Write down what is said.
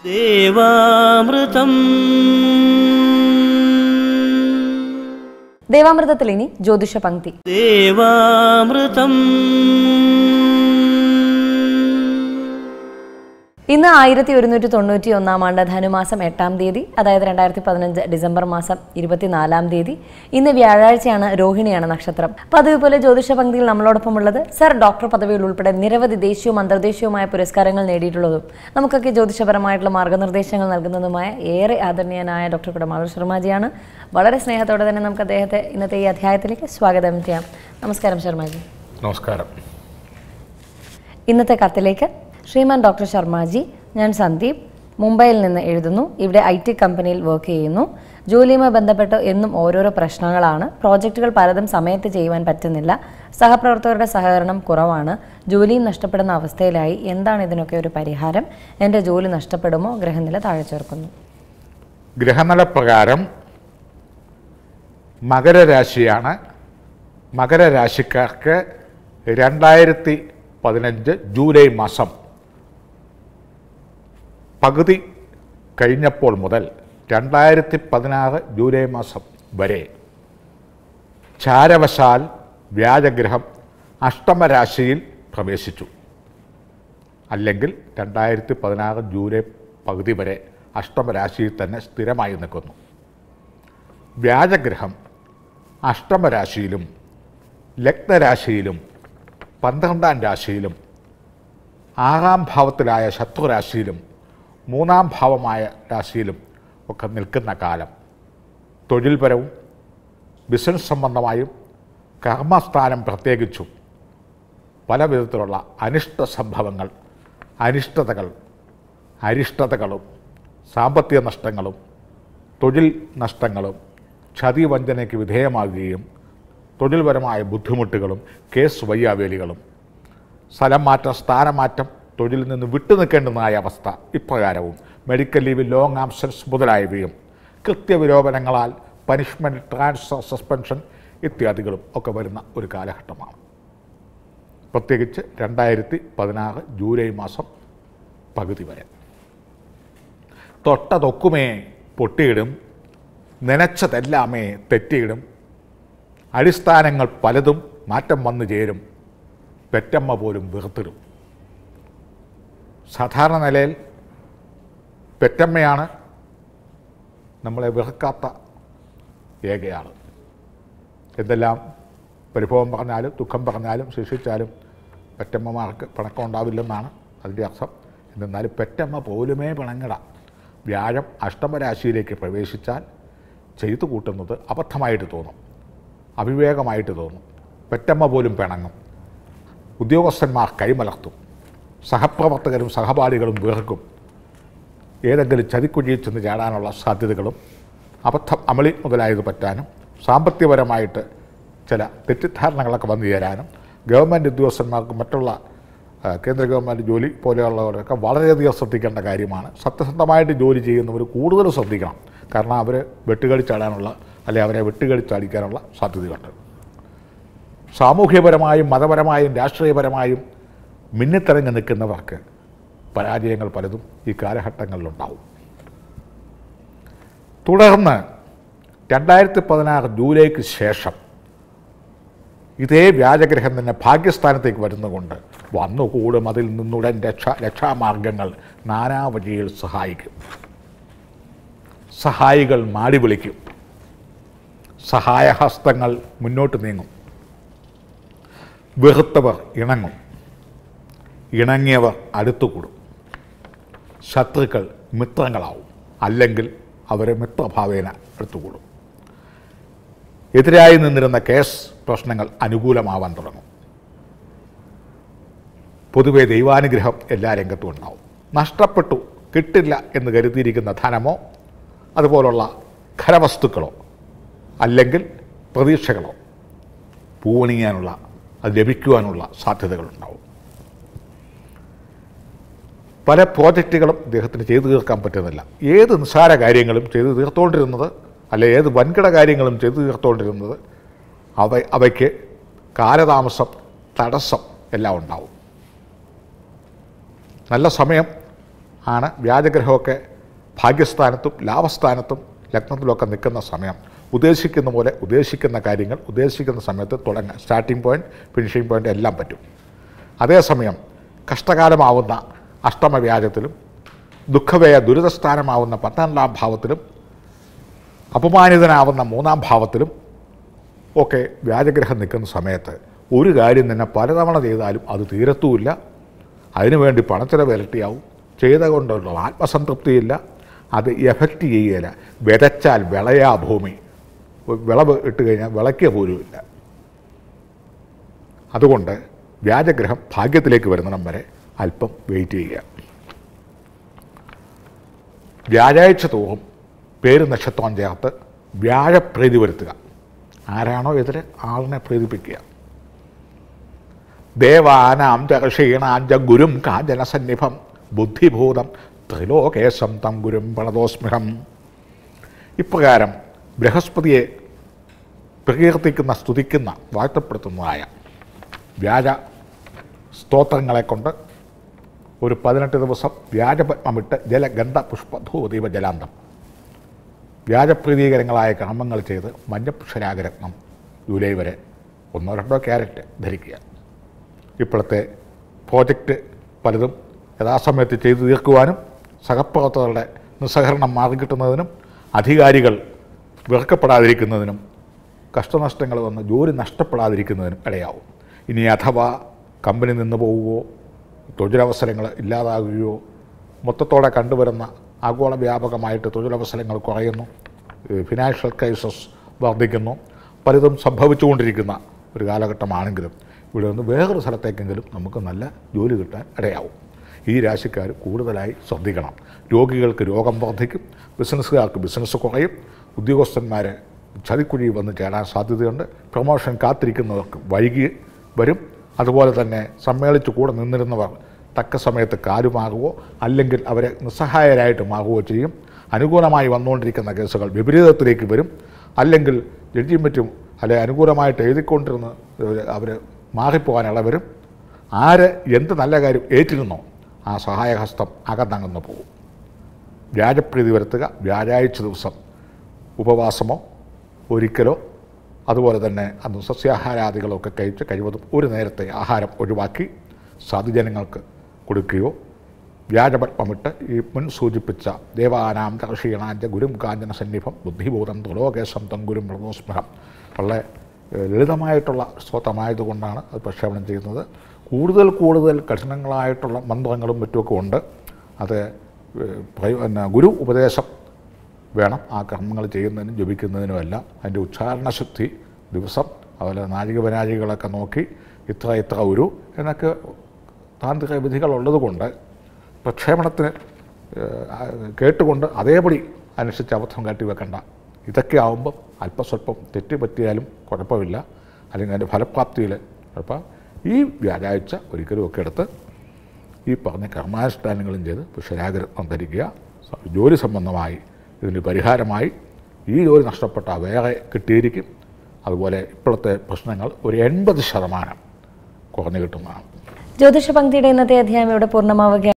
ദേവാമൃതം ദേവാമൃതത്തിൽ ഇനി ജ്യോതിഷ പങ്ക്തി ദേവാമൃതം ഇന്ന് ആയിരത്തി ഒരുന്നൂറ്റി തൊണ്ണൂറ്റി ഒന്നാം ആണ്ട് ധനുമാസം എട്ടാം തീയതി അതായത് രണ്ടായിരത്തി പതിനഞ്ച് ഡിസംബർ മാസം ഇരുപത്തിനാലാം തീയതി ഇന്ന് വ്യാഴാഴ്ചയാണ് രോഹിണിയാണ് നക്ഷത്രം പതിവ് പോലെ ജ്യോതിഷ പങ്ക്തിയിൽ നമ്മളോടൊപ്പം ഉള്ളത് സർ ഡോക്ടർ പദവിയിൽ ഉൾപ്പെടെ നിരവധി ദേശീയവും അന്തർദേശീയവുമായ പുരസ്കാരങ്ങൾ നേടിയിട്ടുള്ളതും നമുക്കൊക്കെ ജ്യോതിഷപരമായിട്ടുള്ള മാർഗ്ഗനിർദ്ദേശങ്ങൾ നൽകുന്നതുമായ ഏറെ ആദരണീയനായ ഡോക്ടർ കുടമാളൂർ ശർമാജിയാണ് വളരെ സ്നേഹത്തോടെ തന്നെ നമുക്ക് അദ്ദേഹത്തെ ഇന്നത്തെ ഈ അധ്യായത്തിലേക്ക് സ്വാഗതം ചെയ്യാം നമസ്കാരം ശർമാജി നമസ്കാരം ഇന്നത്തെ കത്തിലേക്ക് ശ്രീമാൻ ഡോക്ടർ ശർമാജി ഞാൻ സന്ദീപ് മുംബൈയിൽ നിന്ന് എഴുതുന്നു ഇവിടെ ഐ ടി കമ്പനിയിൽ വർക്ക് ചെയ്യുന്നു ജോലിയുമായി ബന്ധപ്പെട്ട് എന്നും ഓരോരോ പ്രശ്നങ്ങളാണ് പ്രോജക്റ്റുകൾ പലതും സമയത്ത് ചെയ്യുവാൻ പറ്റുന്നില്ല സഹപ്രവർത്തകരുടെ സഹകരണം കുറവാണ് ജോലിയും നഷ്ടപ്പെടുന്ന അവസ്ഥയിലായി എന്താണ് ഇതിനൊക്കെ ഒരു പരിഹാരം എൻ്റെ ജോലി നഷ്ടപ്പെടുമോ ഗ്രഹനില താഴെ ചേർക്കുന്നു ഗ്രഹനില പ്രകാരം മകരരാശിയാണ് മകരരാശിക്കാർക്ക് രണ്ടായിരത്തി പതിനഞ്ച് ജൂലൈ മാസം പകുതി കഴിഞ്ഞപ്പോൾ മുതൽ രണ്ടായിരത്തി പതിനാറ് ജൂലൈ മാസം വരെ ചാരവശാൽ വ്യാജഗ്രഹം അഷ്ടമരാശിയിൽ പ്രവേശിച്ചു അല്ലെങ്കിൽ രണ്ടായിരത്തി പതിനാറ് ജൂലൈ പകുതി വരെ അഷ്ടമരാശിയിൽ തന്നെ സ്ഥിരമായി നിൽക്കുന്നു വ്യാജഗ്രഹം അഷ്ടമരാശിയിലും ലഗ്നരാശിയിലും പന്ത്രണ്ടാം രാശിയിലും ആറാം ഭാവത്തിലായ ശത്രുരാശിയിലും മൂന്നാം ഭാവമായ രാശിയിലും ഒക്കെ നിൽക്കുന്ന കാലം തൊഴിൽപരവും ബിസിനസ് സംബന്ധമായും കർമ്മസ്ഥാനം പ്രത്യേകിച്ചും പല വിധത്തിലുള്ള അനിഷ്ട സംഭവങ്ങൾ അനിഷ്ടതകൾ അരിഷ്ടതകളും സാമ്പത്തിക നഷ്ടങ്ങളും തൊഴിൽ നഷ്ടങ്ങളും ചതിവഞ്ചനയ്ക്ക് വിധേയമാകുകയും തൊഴിൽപരമായ ബുദ്ധിമുട്ടുകളും കേസ് വയ്യാവേലികളും സ്ഥലം മാറ്റം സ്ഥാനമാറ്റം തൊഴിലിൽ നിന്ന് വിട്ടുനിൽക്കേണ്ടതായ അവസ്ഥ ഇപ്രകാരവും മെഡിക്കൽ ലീവ് ലോങ് ആബ്സൻസ് മുതലായവയും കൃത്യവിലോപനങ്ങളാൽ പനിഷ്മെൻറ്റ് ട്രാൻസ്ഫർ സസ്പെൻഷൻ ഇത്യാദികളും ഒക്കെ വരുന്ന ഒരു കാലഘട്ടമാണ് പ്രത്യേകിച്ച് രണ്ടായിരത്തി പതിനാറ് ജൂലൈ മാസം പകുതി വരെ തൊട്ട തൊക്കുമേ പൊട്ടിയിടും നനച്ചതെല്ലാമേ തെറ്റിയിടും അടിസ്ഥാനങ്ങൾ പലതും മാറ്റം വന്നു ചേരും പെറ്റമ്മ പോലും വെറുത്തിടും സാധാരണ നിലയിൽ പെറ്റമ്മയാണ് നമ്മളെ വെറുക്കാത്ത ഏകയാൾ എന്തെല്ലാം പരിഭവം പറഞ്ഞാലും ദുഃഖം പറഞ്ഞാലും ശിക്ഷിച്ചാലും പെറ്റമ്മമാർക്ക് പിണക്കം ഉണ്ടാവില്ലെന്നാണ് അതിൻ്റെ അർത്ഥം എന്നാൽ പെറ്റമ്മ പോലുമേ പിണങ്ങിട വ്യാഴം അഷ്ടമരാശിയിലേക്ക് പ്രവേശിച്ചാൽ ചെയ്തു കൂട്ടുന്നത് അബദ്ധമായിട്ട് തോന്നും അവിവേകമായിട്ട് തോന്നും പെറ്റമ്മ പോലും പിണങ്ങും ഉദ്യോഗസ്ഥന്മാർ കൈമലർത്തും സഹപ്രവർത്തകരും സഹപാഠികളും വെറുക്കും ഏതെങ്കിലും ചതിക്കുഴിയിൽ ചെന്ന് ചാടാനുള്ള സാധ്യതകളും അബദ്ധം അമളി മുതലായത് പറ്റാനും സാമ്പത്തികപരമായിട്ട് ചില തെറ്റിദ്ധാരണകളൊക്കെ വന്നു ചേരാനും ഗവൺമെൻറ് ഉദ്യോഗസ്ഥന്മാർക്ക് മറ്റുള്ള ആ, കേന്ദ്ര ഗവൺമെൻറ് ജോലി പോലെയുള്ളവരൊക്കെ വളരെയധികം ശ്രദ്ധിക്കേണ്ട കാര്യമാണ് സത്യസന്ധമായിട്ട് ജോലി ചെയ്യുന്നവർ കൂടുതൽ ശ്രദ്ധിക്കണം കാരണം അവർ വെട്ടുകളിച്ചാടാനുള്ള അല്ലെ അവരെ വെട്ടുകളിച്ചടിക്കാനുള്ള സാധ്യതയുണ്ട് സാമൂഹ്യപരമായും മതപരമായും രാഷ്ട്രീയപരമായും മിന്നിത്തിറങ്ങി നിൽക്കുന്നവർക്ക് പരാജയങ്ങൾ പലതും ഈ കാലഘട്ടങ്ങളിലുണ്ടാവും തുടർന്ന് രണ്ടായിരത്തി പതിനാറ് ജൂലൈക്ക് ശേഷം ഇതേ വ്യാജഗ്രഹം തന്നെ ഭാഗ്യസ്ഥാനത്തേക്ക് വരുന്നതുകൊണ്ട് വന്നുകൂടും അതിൽ നിന്നുടൻ രക്ഷ രക്ഷാമാർഗങ്ങൾ നാനാവഴിയിൽ സഹായിക്കും സഹായികൾ മാടി വിളിക്കും സഹായഹസ്തങ്ങൾ മുന്നോട്ട് നീങ്ങും വെറുത്തവർ ഇണങ്ങും ഇണങ്ങിയവർ അടുത്തുകൂടും ശത്രുക്കൾ മിത്രങ്ങളാവും അല്ലെങ്കിൽ അവരെ മിത്രഭാവേന അടുത്തുകൂടും എതിരായി നിന്നിരുന്ന കേസ് പ്രശ്നങ്ങൾ അനുകൂലമാവാൻ തുടങ്ങും പൊതുവെ ദൈവാനുഗ്രഹം എല്ലാ രംഗത്തും ഉണ്ടാവും നഷ്ടപ്പെട്ടു കിട്ടില്ല എന്ന് കരുതിയിരിക്കുന്ന ധനമോ അതുപോലുള്ള ഖരവസ്തുക്കളോ അല്ലെങ്കിൽ പ്രതീക്ഷകളോ പൂവണിയാനുള്ള അത് ലഭിക്കുവാനുള്ള സാധ്യതകളുണ്ടാവും പല പ്രോജക്റ്റുകളും ഇദ്ദേഹത്തിന് ചെയ്തു തീർക്കാൻ പറ്റുന്നില്ല ഏത് നിസ്സാര കാര്യങ്ങളും ചെയ്തു തീർത്തുകൊണ്ടിരുന്നത് അല്ലെ ഏത് വൻകിട കാര്യങ്ങളും ചെയ്തു തീർത്തുകൊണ്ടിരുന്നത് അവ അവയ്ക്ക് കാലതാമസം തടസ്സം എല്ലാം ഉണ്ടാവും നല്ല സമയം ആണ് വ്യാജഗ്രഹമൊക്കെ ഭാഗ്യസ്ഥാനത്തും ലാഭസ്ഥാനത്തും ലഗ്നത്തിലൊക്കെ നിൽക്കുന്ന സമയം ഉദ്ദേശിക്കുന്ന പോലെ ഉദ്ദേശിക്കുന്ന കാര്യങ്ങൾ ഉദ്ദേശിക്കുന്ന സമയത്ത് തുടങ്ങാം സ്റ്റാർട്ടിംഗ് പോയിന്റ് ഫിനിഷിംഗ് പോയിന്റ് എല്ലാം പറ്റും അതേസമയം കഷ്ടകാലമാവുന്ന അഷ്ടമവ്യാജത്തിലും ദുഃഖവയ ദുരിതസ്ഥാനമാവുന്ന പന്ത്രണ്ടാം ഭാവത്തിലും അപമാനിതനാവുന്ന മൂന്നാം ഭാവത്തിലും ഒക്കെ വ്യാജഗ്രഹം നിൽക്കുന്ന സമയത്ത് ഒരു കാര്യം തന്നെ പലതവണ ചെയ്താലും അത് തീരത്തുമില്ല അതിനുവേണ്ടി പണച്ചിലവ് ഇരട്ടിയാവും ചെയ്ത കൊണ്ടുള്ള ആത്മസംതൃപ്തിയില്ല അത് എഫക്റ്റ് ചെയ്യുകയില്ല വിതച്ചാൽ വിളയാ ഭൂമി വിളവ് ഇട്ട് കഴിഞ്ഞാൽ വിളയ്ക്കുക പോലുമില്ല അതുകൊണ്ട് വ്യാജഗ്രഹം ഭാഗ്യത്തിലേക്ക് വരുന്നിടം വരെ അല്പം വെയിറ്റ് ചെയ്യുക വ്യാഴാഴ്ച തോറും പേര് നക്ഷത്രം ചേർത്ത് വ്യാഴപ്രീതി വരുത്തുക ആരാണോ എതിരെ ആളിനെ പ്രീതിപ്പിക്കുക ദേവാനാം ചർഷീണാഞ്ച ഗുരും കാഞ്ചനസന്നിഭം ബുദ്ധിഭൂതം ത്രിലോകേശം തം ഗുരും പ്രണതോസ്മിഹം ഇപ്രകാരം ബൃഹസ്പതിയെ പ്രകീർത്തിക്കുന്ന സ്തുതിക്കുന്ന വാഴ്ത്തപ്പെടുത്തുന്നതായ വ്യാജ സ്തോത്രങ്ങളെ കൊണ്ട് ഒരു പതിനെട്ട് ദിവസം വ്യാജപത്മമിട്ട് ജലഗന്ധ പുഷ്പധൂതീപ ജലാന്തം വ്യാജപ്രീതികരങ്ങളായ കർമ്മങ്ങൾ ചെയ്ത് മഞ്ഞപുഷരാഗരത്നം ജൂലൈ വരെ ഒന്നോ രണ്ടോ ക്യാരറ്റ് ധരിക്കുക ഇപ്പോഴത്തെ പ്രോജക്റ്റ് പലതും യഥാസമയത്ത് ചെയ്തു തീർക്കുവാനും സഹപ്രവർത്തകരുടെ നിസ്സഹകരണം മാറിക്കിട്ടുന്നതിനും അധികാരികൾ വെറുക്കപ്പെടാതിരിക്കുന്നതിനും കഷ്ടനഷ്ടങ്ങൾ വന്ന് ജോലി നഷ്ടപ്പെടാതിരിക്കുന്നതിനും ഇടയാവും ഇനി അഥവാ കമ്പനി നിന്ന് പോവുകയോ തൊഴിലവസരങ്ങൾ ഇല്ലാതാകുകയോ മൊത്തത്തോടെ കണ്ടുവരുന്ന ആഗോള വ്യാപകമായിട്ട് തൊഴിലവസരങ്ങൾ കുറയുന്നു ഫിനാൻഷ്യൽ ക്രൈസിസ് വർദ്ധിക്കുന്നു പലതും സംഭവിച്ചുകൊണ്ടിരിക്കുന്ന ഒരു കാലഘട്ടമാണെങ്കിലും ഇവിടെ നിന്ന് വേറൊരു സ്ഥലത്തേക്കെങ്കിലും നമുക്ക് നല്ല ജോലി കിട്ടാൻ ഇടയാവും ഈ രാശിക്കാർ കൂടുതലായി ശ്രദ്ധിക്കണം രോഗികൾക്ക് രോഗം വർദ്ധിക്കും ബിസിനസ്സുകാർക്ക് ബിസിനസ് കുറയും ഉദ്യോഗസ്ഥന്മാർ ചതിക്കുഴി വന്ന് ചേരാൻ സാധ്യതയുണ്ട് പ്രൊമോഷൻ കാത്തിരിക്കുന്നവർക്ക് വൈകി വരും അതുപോലെ തന്നെ സമ്മേളിച്ച് കൂടെ നിന്നിരുന്നവർ തക്ക സമയത്ത് കാലുമാകുകയോ അല്ലെങ്കിൽ അവരെ നിസ്സഹായരായിട്ട് മാറുകയോ ചെയ്യും അനുകൂലമായി വന്നുകൊണ്ടിരിക്കുന്ന കേസുകൾ വിപരീതത്തിലേക്ക് വരും അല്ലെങ്കിൽ ജഡ്ജിമെൻറ്റും അല്ലെ അനുകൂലമായിട്ട് എഴുതിക്കൊണ്ടിരുന്ന് അവർ മാറിപ്പോകാനുള്ള വരും ആര് എന്ത് നല്ല കാര്യം ഏറ്റിരുന്നോ ആ സഹായഹസ്തം അകന്നങ്ങന്ന് പോകും വ്യാജപ്രീതി വരുത്തുക വ്യാഴാഴ്ച ദിവസം ഉപവാസമോ ഒരിക്കലോ അതുപോലെ തന്നെ അന്ന് സസ്യാഹാരാദികളോ ഒക്കെ കഴിച്ച് കഴിവതും ഒരു നേരത്തെ ആഹാരം ഒഴിവാക്കി സാധുജനങ്ങൾക്ക് കൊടുക്കുകയോ വ്യാജപത്മമിട്ട് ഈ മുൻ സൂചിപ്പിച്ച ദേവാനാം കർഷീണാഞ്ച ഗുരും കാഞ്ചന സന്നിഭം ബുദ്ധിബോധം തുലോകേശം തം ഗുരും പ്രദോസ്മരം വളരെ ഏഹ്, ലളിതമായിട്ടുള്ള സ്തോത്രമായതുകൊണ്ടാണ് അത് പ്രക്ഷേപണം ചെയ്യുന്നത് കൂടുതൽ കൂടുതൽ കഠിനങ്ങളായിട്ടുള്ള മന്ത്രങ്ങളും മറ്റുമൊക്കെ ഉണ്ട് അത് ഏഹ്, പ്രയോ- പിന്നെ ഗുരു ഉപദേശം വേണം ആ കർമ്മങ്ങൾ ചെയ്യുന്നതിനും ജപിക്കുന്നതിനുമെല്ലാം അതിൻ്റെ ഉച്ചാരണശുദ്ധി ദിവസം അതുപോലെ നാഴിക പരാജികളൊക്കെ നോക്കി ഇത്ര ഇത്ര ഒരു എന്നൊക്കെ താന്ത്രിക വിധികളുള്ളത് കൊണ്ട് പ്രക്ഷേപണത്തിന് ഏഹ്, ആ, കേട്ടുകൊണ്ട് അതേപടി അനുസരിച്ച് അബദ്ധം കാട്ടി വെക്കണ്ട ഇതൊക്കെ ആകുമ്പം അല്പസ്വല്പം തെറ്റ് പറ്റിയാലും കുഴപ്പമില്ല അല്ലെങ്കിൽ അതിൻ്റെ ഫലപ്രാപ്തിയിൽ കുഴപ്പം ഈ വ്യാഴാഴ്ച ഒരിക്കലും ഒക്കെ എടുത്ത് ഈ പറഞ്ഞ കർമാനുഷ്ഠാനങ്ങളും ചെയ്ത് പുരുഷരാഗ്രഹം ധരിക്കുക സ- ജോലി സംബന്ധമായി ഇതിന് പരിഹാരമായി ഈ ജോലി നഷ്ടപ്പെട്ട വേറെ കിട്ടിയിരിക്കും അതുപോലെ ഇപ്പോഴത്തെ പ്രശ്നങ്ങൾ ഒരു എൺപത് ശതമാനം കുറഞ്ഞു കിട്ടുന്നതാണ് ജ്യോതിഷ പങ്ക്തിയുടെ ഇന്നത്തെ അധ്യായം ഇവിടെ പൂർണ്ണമാവുകയാണ്